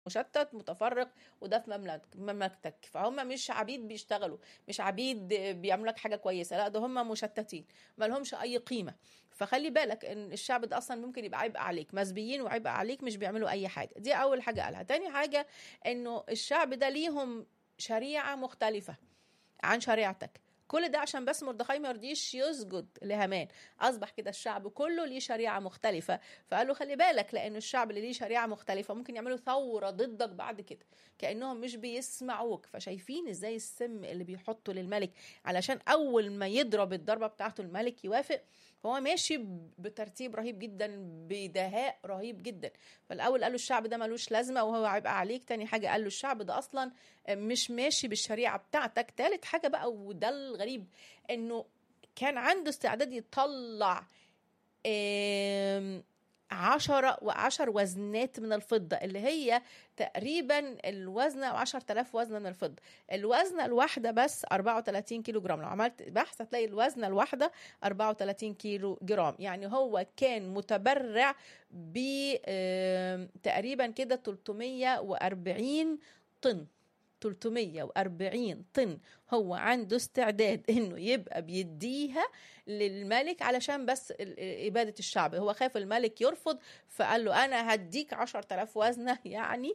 مشتت متفرق وده في مملك- مملكتك فهم مش عبيد بيشتغلوا مش عبيد بيعملوا لك حاجه كويسه لا ده هم مشتتين ما لهمش اي قيمه فخلي بالك ان الشعب ده اصلا ممكن يبقى عبء عليك مسبيين وعبء عليك مش بيعملوا اي حاجه دي اول حاجه قالها تاني حاجه انه الشعب ده ليهم شريعه مختلفه عن شريعتك كل ده عشان بس مردخاي ما يرضيش يسجد لهامان اصبح كده الشعب كله ليه شريعه مختلفه فقال له خلي بالك لان الشعب اللي ليه شريعه مختلفه ممكن يعملوا ثوره ضدك بعد كده كانهم مش بيسمعوك فشايفين ازاي السم اللي بيحطه للملك علشان اول ما يضرب الضربه بتاعته الملك يوافق فهو ماشي بترتيب رهيب جدا بدهاء رهيب جدا فالاول قال له الشعب ده ملوش لازمه وهو هيبقى عليك تاني حاجه قال له الشعب ده اصلا مش ماشي بالشريعه بتاعتك تالت حاجه بقى وده الغريب انه كان عنده استعداد يطلع آم، عشرة وعشر وزنات من الفضة اللي هي تقريبا الوزنة عشر تلاف وزنة من الفضة الوزنة الواحدة بس 34 كيلو جرام لو عملت بحث هتلاقي الوزنة الواحدة 34 كيلو جرام يعني هو كان متبرع ب آم، تقريبا كده 340 طن 340 طن هو عنده استعداد انه يبقى بيديها للملك علشان بس ال- إبادة الشعب هو خاف الملك يرفض فقال له أنا هديك 10000 وزنة يعني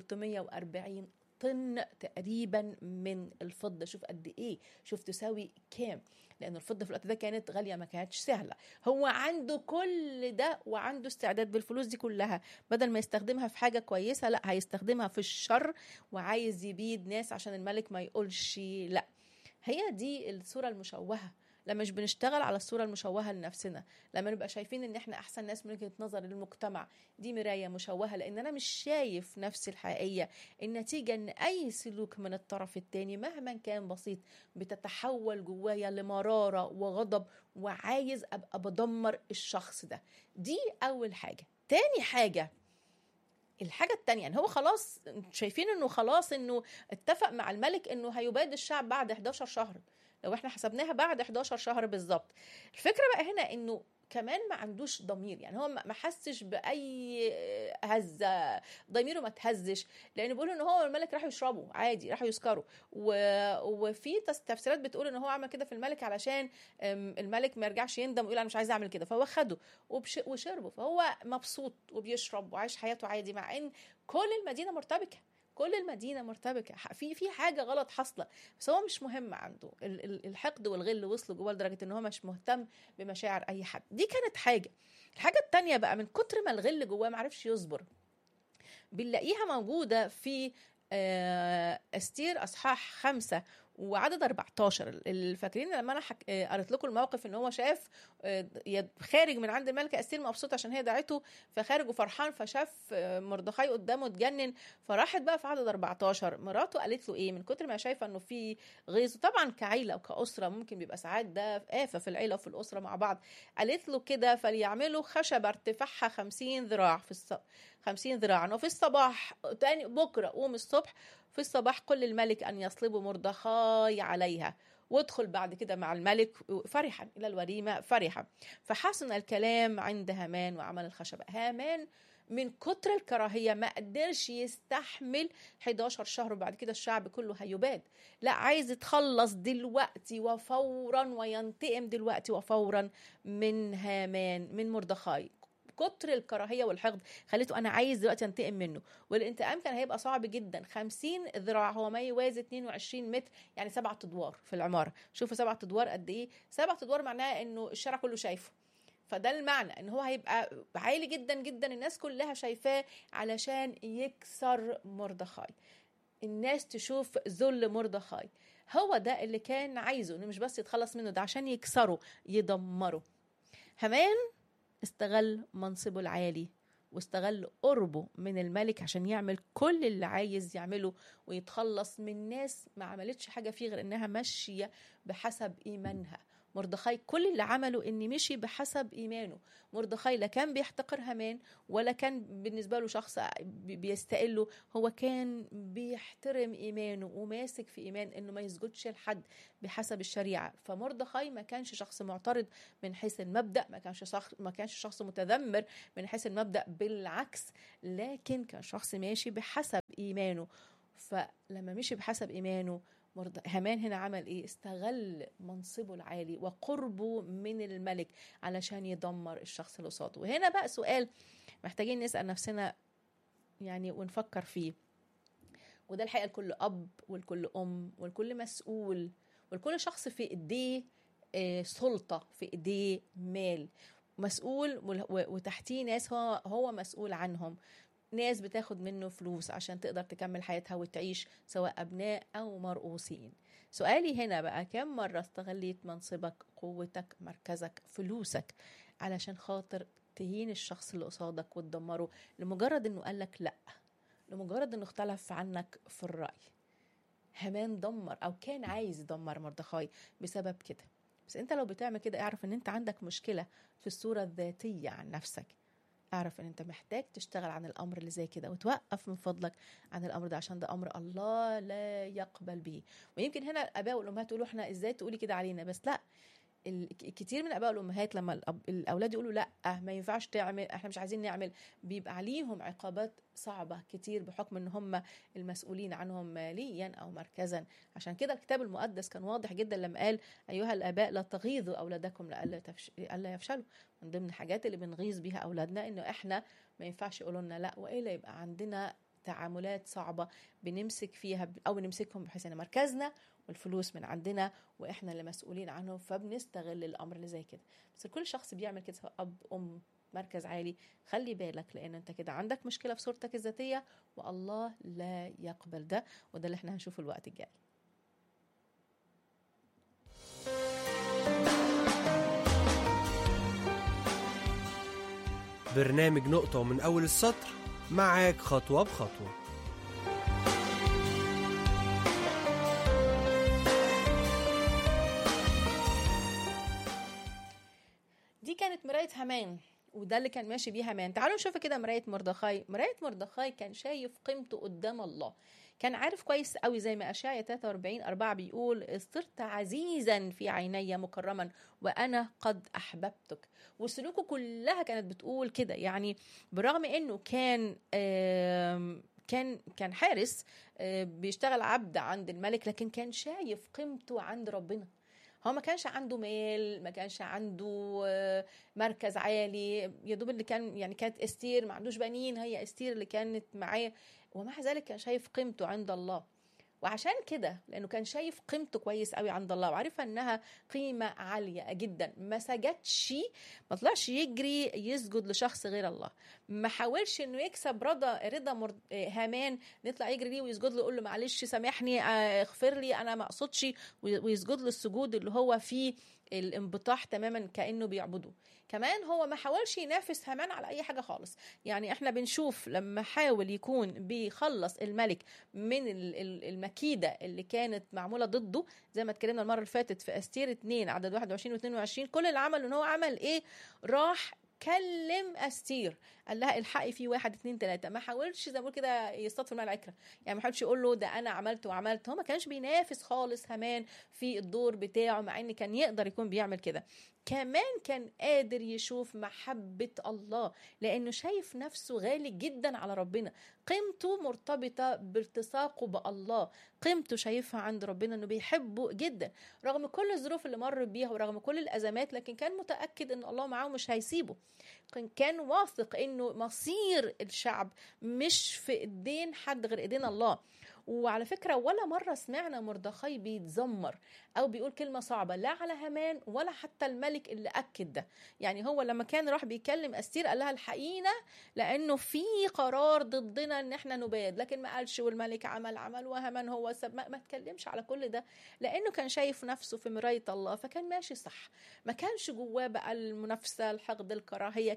340 طن تقريبا من الفضة شوف قد إيه شوف تساوي كام لأن الفضة في الوقت ده كانت غالية ما كانتش سهلة هو عنده كل ده وعنده استعداد بالفلوس دي كلها بدل ما يستخدمها في حاجة كويسة لا هيستخدمها في الشر وعايز يبيد ناس عشان الملك ما يقولش لا هي دي الصورة المشوهة لما مش بنشتغل على الصورة المشوهة لنفسنا لما نبقى شايفين ان احنا احسن ناس من وجهة نظر للمجتمع دي مراية مشوهة لان انا مش شايف نفسي الحقيقية النتيجة ان اي سلوك من الطرف التاني مهما كان بسيط بتتحول جوايا لمرارة وغضب وعايز ابقى بدمر الشخص ده دي اول حاجة تاني حاجة الحاجة التانية ان هو خلاص شايفين انه خلاص انه اتفق مع الملك انه هيباد الشعب بعد 11 شهر لو احنا حسبناها بعد 11 شهر بالظبط الفكرة بقى هنا انه كمان ما عندوش ضمير يعني هو ما ما حسش باي هزه ضميره ما تهزش لان بيقولوا ان هو الملك راحوا يشربوا عادي راحوا يسكروا و... وفي تس- تفسيرات بتقول ان هو عمل كده في الملك علشان أم، الملك ما يرجعش يندم ويقول انا مش عايز اعمل كده فهو خده وبش... وشربه فهو مبسوط وبيشرب وعايش حياته عادي مع ان كل المدينه مرتبكه كل المدينه مرتبكه ح- في في حاجه غلط حاصله بس هو مش مهم عنده ال- ال- الحقد والغل وصلوا جواه لدرجه ان هو مش مهتم بمشاعر اي حد دي كانت حاجه الحاجه التانية بقى من كتر ما الغل جواه معرفش يصبر بنلاقيها موجوده في آه، استير اصحاح خمسة وعدد 14 ال- فاكرين لما انا حك... آه، قريت لكم الموقف ان هو شاف آه، يد- خارج من عند الملكه استير مبسوط عشان هي دعته فخارج وفرحان فشاف آه، مردخاي قدامه اتجنن فراحت بقى في عدد 14 مراته قالت له ايه من كتر ما شايفه انه في غيظ طبعا كعيله وكاسره ممكن بيبقى ساعات ده آفة في العيله وفي الاسره مع بعض قالت له كده فليعملوا خشبه ارتفاعها 50 ذراع في الص... 50 ذراعا وفي الصباح تاني بكره قوم الصبح في الصباح قل الملك ان يصلبوا مردخاي عليها وادخل بعد كده مع الملك فرحا الى الوليمه فرحا فحسن الكلام عند هامان وعمل الخشبه هامان من كتر الكراهيه ما قدرش يستحمل 11 شهر وبعد كده الشعب كله هيباد لا عايز يتخلص دلوقتي وفورا وينتقم دلوقتي وفورا من هامان من مردخاي كتر الكراهيه والحقد خليته انا عايز دلوقتي انتقم منه والانتقام كان هيبقى صعب جدا 50 ذراع هو ما يوازي 22 متر يعني سبعة ادوار في العماره شوفوا سبعة ادوار قد ايه سبعة ادوار معناها انه الشارع كله شايفه فده المعنى ان هو هيبقى عالي جدا جدا الناس كلها شايفاه علشان يكسر مردخاي الناس تشوف ذل مردخاي هو ده اللي كان عايزه انه مش بس يتخلص منه ده عشان يكسره يدمره همان استغل منصبه العالي واستغل قربه من الملك عشان يعمل كل اللي عايز يعمله ويتخلص من ناس ما عملتش حاجة فيه غير انها ماشية بحسب ايمانها مردخاي كل اللي عمله ان مشي بحسب ايمانه مردخاي لا كان بيحتقر هامان ولا كان بالنسبه له شخص بيستقله هو كان بيحترم ايمانه وماسك في ايمان انه ما يسجدش لحد بحسب الشريعه فمردخاي ما كانش شخص معترض من حيث المبدا ما كانش شخص ما كانش شخص متذمر من حيث المبدا بالعكس لكن كان شخص ماشي بحسب ايمانه فلما مشي بحسب ايمانه مرض... هامان هنا عمل ايه استغل منصبه العالي وقربه من الملك علشان يدمر الشخص اللي قصاده وهنا بقى سؤال محتاجين نسال نفسنا يعني ونفكر فيه وده الحقيقه لكل اب ولكل ام ولكل مسؤول ولكل شخص في ايديه سلطه في ايديه مال مسؤول وتحتيه ناس هو هو مسؤول عنهم ناس بتاخد منه فلوس عشان تقدر تكمل حياتها وتعيش سواء أبناء أو مرؤوسين سؤالي هنا بقى كم مرة استغليت منصبك قوتك مركزك فلوسك علشان خاطر تهين الشخص اللي قصادك وتدمره لمجرد انه قالك لا لمجرد انه اختلف عنك في الرأي همان دمر او كان عايز يدمر مردخاي بسبب كده بس انت لو بتعمل كده اعرف ان انت عندك مشكلة في الصورة الذاتية عن نفسك اعرف ان انت محتاج تشتغل عن الامر اللي زي كده وتوقف من فضلك عن الامر ده عشان ده امر الله لا يقبل به ويمكن هنا الاباء والامهات يقولوا احنا ازاي تقولي كده علينا بس لا كتير من الاباء والامهات لما الاولاد يقولوا لا ما ينفعش تعمل احنا مش عايزين نعمل بيبقى عليهم عقابات صعبه كتير بحكم ان هم المسؤولين عنهم ماليا او مركزا عشان كده الكتاب المقدس كان واضح جدا لما قال ايها الاباء لا تغيظوا اولادكم لئلا تفش... الا يفشلوا من ضمن الحاجات اللي بنغيظ بيها اولادنا انه احنا ما ينفعش يقولوا لنا لا والا يبقى عندنا تعاملات صعبة بنمسك فيها أو بنمسكهم بحيث أن مركزنا والفلوس من عندنا وإحنا اللي مسؤولين عنهم فبنستغل الأمر اللي زي كده بس كل شخص بيعمل كده سواء أب أم مركز عالي خلي بالك لأن أنت كده عندك مشكلة في صورتك الذاتية والله لا يقبل ده وده اللي احنا هنشوفه الوقت الجاي برنامج نقطة ومن أول السطر معاك خطوة بخطوة دي كانت مراية هامان وده اللي كان ماشي بيه هامان تعالوا نشوف كده مراية مردخاي مراية مردخاي كان شايف قيمته قدام الله كان عارف كويس قوي زي ما أشعيا 43 4 بيقول صرت عزيزا في عيني مكرما وأنا قد أحببتك وسلوكه كلها كانت بتقول كده يعني برغم إنه كان كان كان حارس بيشتغل عبد عند الملك لكن كان شايف قيمته عند ربنا هو ما كانش عنده مال ما كانش عنده مركز عالي يا دوب اللي كان يعني كانت استير ما عندوش بنين هي استير اللي كانت معاه ومع ذلك كان شايف قيمته عند الله وعشان كده لانه كان شايف قيمته كويس قوي عند الله وعارفه انها قيمه عاليه جدا ما سجدش ما طلعش يجري يسجد لشخص غير الله ما حاولش انه يكسب رضا رضا مرد... هامان نطلع يجري ليه ويسجد له يقول له معلش سامحني اغفر لي انا ما اقصدش ويسجد له السجود اللي هو فيه الانبطاح تماما كانه بيعبده كمان هو ما حاولش ينافس هامان على اي حاجه خالص يعني احنا بنشوف لما حاول يكون بيخلص الملك من المكيده اللي كانت معموله ضده زي ما اتكلمنا المره اللي فاتت في استير 2 عدد 21 و22 كل اللي عمله ان هو عمل ايه راح كلم استير قال لها الحقي في واحد اتنين تلاته ما حاولش زي ما بقول كده يصطاد مع العكره يعني ما حاولش يقول له ده انا عملت وعملت هو ما كانش بينافس خالص همان في الدور بتاعه مع ان كان يقدر يكون بيعمل كده كمان كان قادر يشوف محبة الله لأنه شايف نفسه غالي جدا على ربنا قيمته مرتبطة بالتصاقه بالله قيمته شايفها عند ربنا أنه بيحبه جدا رغم كل الظروف اللي مر بيها ورغم كل الأزمات لكن كان متأكد أن الله معاه مش هيسيبه كان واثق أنه مصير الشعب مش في إيدين حد غير إيدين الله وعلى فكرة ولا مرة سمعنا مردخاي بيتذمر أو بيقول كلمة صعبة لا على هامان ولا حتى الملك اللي أكد ده يعني هو لما كان راح بيكلم أستير قال لها الحقينا لأنه في قرار ضدنا إن إحنا نباد لكن ما قالش والملك عمل عمل وهامان هو سب ما, ما اتكلمش على كل ده لأنه كان شايف نفسه في مراية الله فكان ماشي صح ما كانش جواه بقى المنافسة الحقد الكراهية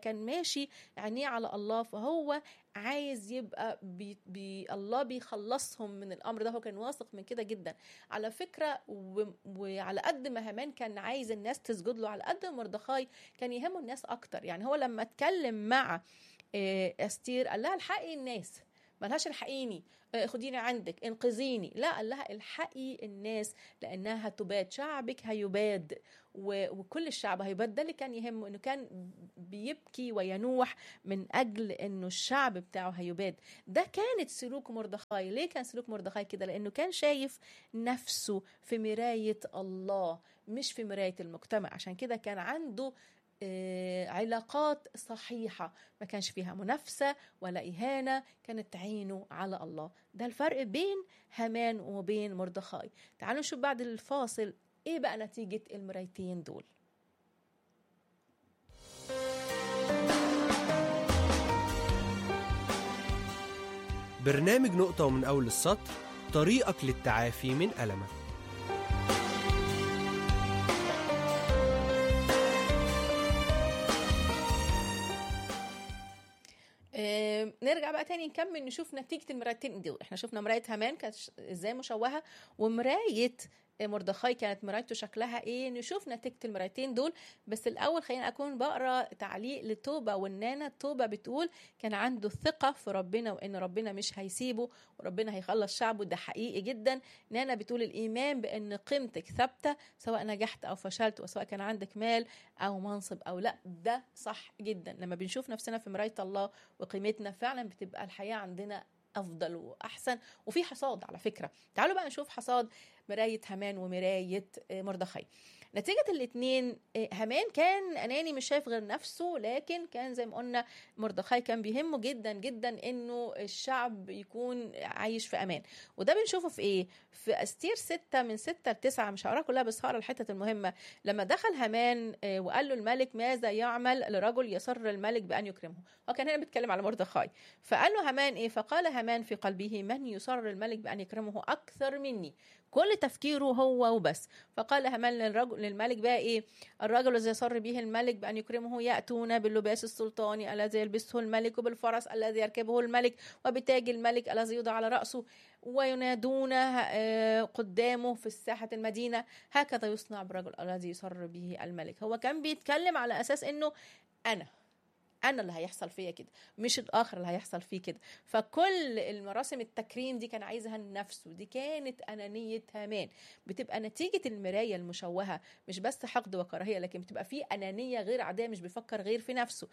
كان ماشي عينيه على الله فهو عايز يبقى بي بي الله بيخلصهم من الامر ده هو كان واثق من كده جدا على فكره و... وعلى قد ما هامان كان عايز الناس تسجد له على قد ما مردخاي كان يهمه الناس اكتر يعني هو لما اتكلم مع آه، استير قال لها الحقي الناس ملهاش الحقيني آه، خديني عندك انقذيني لا قال لها الحقي الناس لانها هتباد شعبك هيباد و- وكل الشعب هيباد ده اللي كان يهمه انه كان بيبكي وينوح من اجل انه الشعب بتاعه هيباد ده كانت سلوك مردخاي ليه كان سلوك مردخاي كده لانه كان شايف نفسه في مرايه الله مش في مرايه المجتمع عشان كده كان عنده آه، علاقات صحيحة ما كانش فيها منافسة ولا إهانة كانت عينه على الله ده الفرق بين هامان وبين مردخاي تعالوا نشوف بعد الفاصل إيه بقى نتيجة المرايتين دول برنامج نقطة ومن أول السطر طريقك للتعافي من ألمك آه، نرجع بقى تاني نكمل نشوف نتيجة المرايتين دول احنا شفنا مراية هامان كانت ش- ازاي مشوهة ومراية مردخاي كانت مرايته شكلها ايه نشوف نتيجة المرايتين دول بس الاول خلينا اكون بقرا تعليق لتوبة والنانا توبة بتقول كان عنده ثقة في ربنا وان ربنا مش هيسيبه وربنا هيخلص شعبه ده حقيقي جدا نانا بتقول الايمان بان قيمتك ثابتة سواء نجحت او فشلت وسواء كان عندك مال او منصب او لا ده صح جدا لما بنشوف نفسنا في مراية الله وقيمتنا فعلا بتبقى الحياة عندنا أفضل وأحسن وفي حصاد على فكرة تعالوا بقى نشوف حصاد مراية هامان ومراية آه، مردخاي نتيجة الاتنين آه، هامان كان أناني مش شايف غير نفسه لكن كان زي ما قلنا مردخاي كان بيهمه جدا جدا إنه الشعب يكون عايش في أمان وده بنشوفه في إيه؟ في أستير ستة من ستة لتسعة مش هقرا كلها بس هقرا الحتة المهمة لما دخل هامان آه، وقال له الملك ماذا يعمل لرجل يسر الملك بأن يكرمه هو كان هنا بيتكلم على مردخاي فقال له هامان ايه فقال هامان في قلبه من يسر الملك بان يكرمه اكثر مني كل تفكيره هو وبس فقال هامان للرجل للملك بقى ايه الرجل الذي يسر به الملك بان يكرمه ياتون باللباس السلطاني الذي يلبسه الملك وبالفرس الذي يركبه الملك وبتاج الملك الذي يوضع على راسه وينادون آه، قدامه في ساحه المدينه هكذا يصنع بالرجل الذي يسر به الملك هو كان بيتكلم على اساس انه انا انا اللي هيحصل فيا كده مش الاخر اللي هيحصل فيه كده فكل المراسم التكريم دي كان عايزها لنفسه دي كانت انانيه هامان بتبقى نتيجه المرايه المشوهه مش بس حقد وكراهيه لكن بتبقى فيه انانيه غير عاديه مش بيفكر غير في نفسه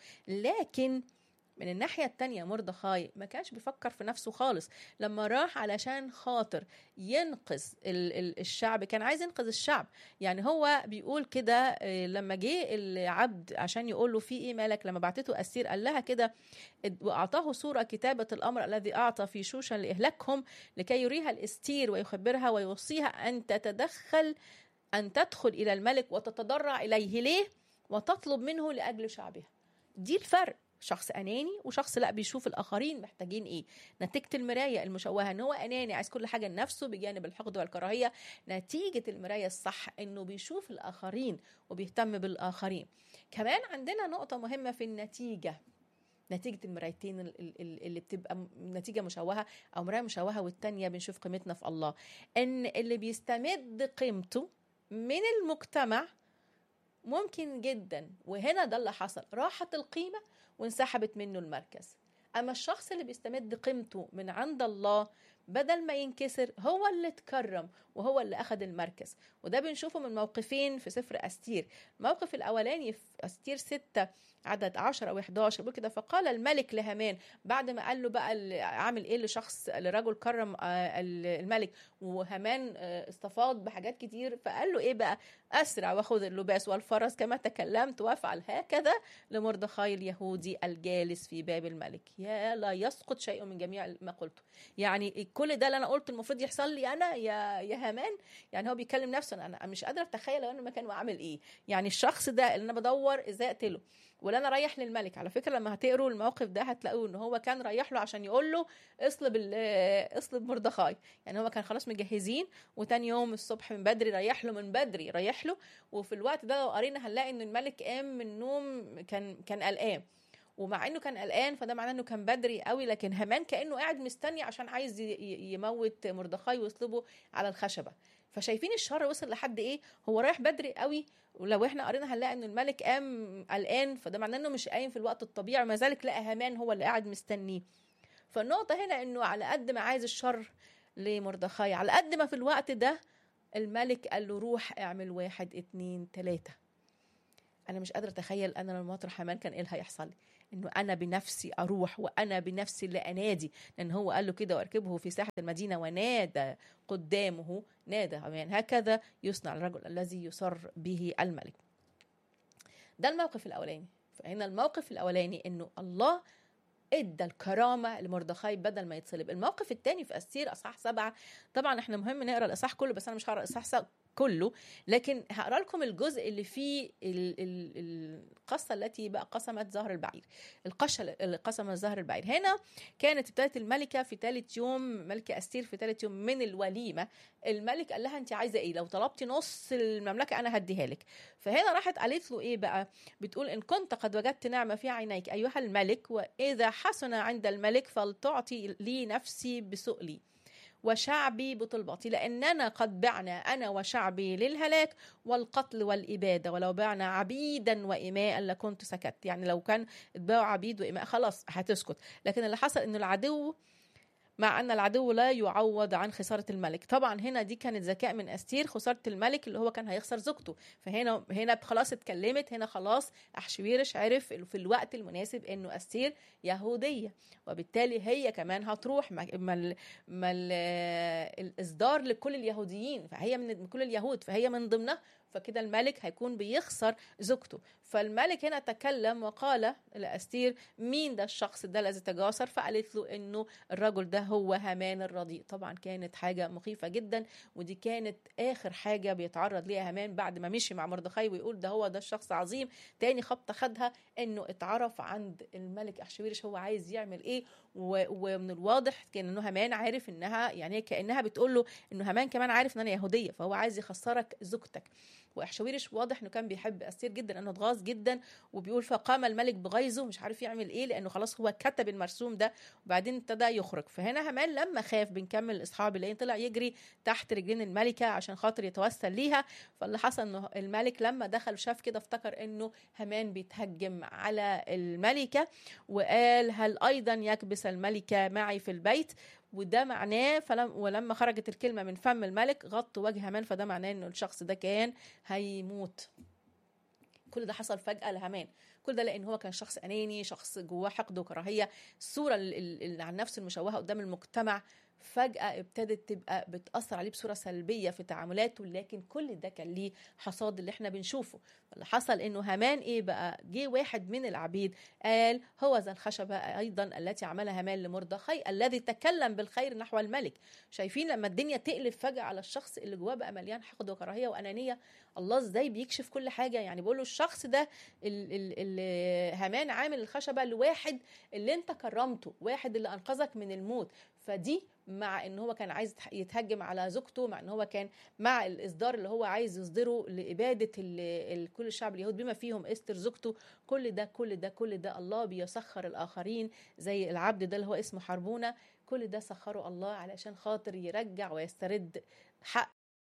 لكن من الناحية التانية مردخاي ما كانش بيفكر في نفسه خالص لما راح علشان خاطر ينقذ ال- ال- الشعب كان عايز ينقذ الشعب يعني هو بيقول كده آه، لما جه العبد عشان يقول له في ايه مالك لما بعتته اسير قال لها كده اد- واعطاه صوره كتابه الامر الذي اعطى في شوشن لاهلاكهم لكي يريها الاستير ويخبرها ويوصيها ان تتدخل ان تدخل الى الملك وتتضرع اليه ليه وتطلب منه لاجل شعبها دي الفرق شخص اناني وشخص لا بيشوف الاخرين محتاجين ايه نتيجه المرايه المشوهه ان هو اناني عايز كل حاجه لنفسه بجانب الحقد والكراهيه نتيجه المرايه الصح انه بيشوف الاخرين وبيهتم بالاخرين كمان عندنا نقطه مهمه في النتيجه نتيجة المرايتين ال- ال- ال- اللي بتبقى م- نتيجة مشوهة أو مراية مشوهة والتانية بنشوف قيمتنا في الله إن اللي بيستمد قيمته من المجتمع ممكن جدا وهنا ده اللي حصل راحت القيمة وانسحبت منه المركز أما الشخص اللي بيستمد قيمته من عند الله بدل ما ينكسر هو اللي اتكرم وهو اللي أخذ المركز وده بنشوفه من موقفين في سفر أستير الموقف الأولاني في أستير ستة عدد 10 أو 11 بيقول كده فقال الملك لهامان بعد ما قال له بقى ال- عامل ايه لشخص لرجل كرم آه، ال- الملك وهامان آه، استفاض بحاجات كتير فقال له ايه بقى اسرع وخذ اللباس والفرس كما تكلمت وافعل هكذا لمردخاي اليهودي الجالس في باب الملك يا لا يسقط شيء من جميع ما قلته يعني كل ده اللي انا قلت المفروض يحصل لي انا يا يا هامان يعني هو بيكلم نفسه انا مش قادره اتخيل لو انا مكانه اعمل ايه يعني الشخص ده اللي انا بدور ازاي اقتله ولا انا رايح للملك على فكره لما هتقروا الموقف ده هتلاقوا ان هو كان رايح له عشان يقول له اصلب ال- آه، اصلب مردخاي يعني هو كان خلاص مجهزين وتاني يوم الصبح من بدري رايح له من بدري رايح له وفي الوقت ده لو قرينا هنلاقي ان الملك قام من النوم كان كان قلقان ومع انه كان قلقان فده معناه انه كان بدري قوي لكن هامان كانه قاعد مستني عشان عايز ي- ي- يموت مردخاي ويصلبه على الخشبه فشايفين الشر وصل لحد ايه هو رايح بدري قوي ولو احنا قرينا هنلاقي ان الملك قام قلقان فده معناه انه مش قايم في الوقت الطبيعي وما ذلك لقى هامان هو اللي قاعد مستنيه فالنقطه هنا انه على قد ما عايز الشر لمردخاي على قد ما في الوقت ده الملك قال له روح اعمل واحد اتنين تلاته انا مش قادره اتخيل انا لما اطرح هامان كان ايه اللي هيحصل لي انه انا بنفسي اروح وانا بنفسي اللي انادي لان هو قال له كده واركبه في ساحه المدينه ونادى قدامه نادى يعني هكذا يصنع الرجل الذي يصر به الملك ده الموقف الاولاني فهنا الموقف الاولاني انه الله ادى الكرامه لمردخاي بدل ما يتصلب الموقف الثاني في استير اصحاح سبعة طبعا احنا مهم نقرا الاصحاح كله بس انا مش هقرا الاصحاح س- كله لكن هقرا لكم الجزء اللي فيه ال- ال- القصه التي بقى قسمت ظهر البعير القشه اللي قسمت ظهر البعير هنا كانت ابتدت الملكه في ثالث يوم ملكه استير في ثالث يوم من الوليمه الملك قال لها انت عايزه ايه لو طلبتي نص المملكه انا هديها لك فهنا راحت قالت له ايه بقى بتقول ان كنت قد وجدت نعمه في عينيك ايها الملك واذا حسن عند الملك فلتعطي لي نفسي بسؤلي وشعبي بطلبتي لأننا قد بعنا أنا وشعبي للهلاك والقتل والإبادة ولو بعنا عبيدا وإماء لكنت سكت يعني لو كان اتباعوا عبيد وإماء خلاص هتسكت لكن اللي حصل أن العدو مع أن العدو لا يعوض عن خسارة الملك طبعا هنا دي كانت ذكاء من أستير خسارة الملك اللي هو كان هيخسر زوجته فهنا هنا خلاص اتكلمت هنا خلاص أحشويرش عرف في الوقت المناسب أنه أستير يهودية وبالتالي هي كمان هتروح ما ما ال- ما ال- الإصدار لكل اليهوديين فهي من كل اليهود فهي من ضمنها فكده الملك هيكون بيخسر زوجته فالملك هنا تكلم وقال لأستير مين ده الشخص ده الذي تجاسر فقالت له انه الرجل ده هو هامان الرديء طبعا كانت حاجة مخيفة جدا ودي كانت آخر حاجة بيتعرض ليها هامان بعد ما مشي مع مردخاي ويقول ده هو ده الشخص عظيم تاني خبطة خدها انه اتعرف عند الملك احشويرش هو عايز يعمل ايه و- ومن الواضح كان انه هامان عارف انها يعني كانها بتقول له انه هامان كمان عارف ان انا يهوديه فهو عايز يخسرك زوجتك واحشويرش واضح انه كان بيحب استير جدا انه اتغاظ جدا وبيقول فقام الملك بغيظه مش عارف يعمل ايه لانه خلاص هو كتب المرسوم ده وبعدين ابتدى يخرج فهنا هامان لما خاف بنكمل الاصحاب اللي طلع يجري تحت رجلين الملكه عشان خاطر يتوسل ليها فاللي حصل انه الملك لما دخل شاف كده افتكر انه هامان بيتهجم على الملكه وقال هل ايضا يكبس الملكه معي في البيت وده معناه فلم ولما خرجت الكلمه من فم الملك غط وجه هامان فده معناه انه الشخص ده كان هيموت كل ده حصل فجأة لهامان كل ده لأن هو كان شخص أناني شخص جواه حقد وكراهية الصورة ال- ال- اللي عن نفسه المشوهة قدام المجتمع فجأة ابتدت تبقى بتأثر عليه بصورة سلبية في تعاملاته لكن كل ده كان ليه حصاد اللي احنا بنشوفه اللي حصل انه هامان ايه بقى جه واحد من العبيد قال هو ذا الخشبة ايضا التي عملها هامان لمردخي الذي تكلم بالخير نحو الملك شايفين لما الدنيا تقلب فجأة على الشخص اللي جواه بقى مليان حقد وكراهية وأنانية الله ازاي بيكشف كل حاجة يعني بيقول له الشخص ده ال- ال- اللي هامان عامل الخشبة لواحد اللي انت كرمته واحد اللي أنقذك من الموت فدي مع ان هو كان عايز يتح- يتهجم على زوجته مع ان هو كان مع الاصدار اللي هو عايز يصدره لاباده ال- ال- كل الشعب اليهود بما فيهم استر زوجته كل ده كل ده كل ده الله بيسخر الاخرين زي العبد ده اللي هو اسمه حربونه كل ده سخره الله علشان خاطر يرجع ويسترد حق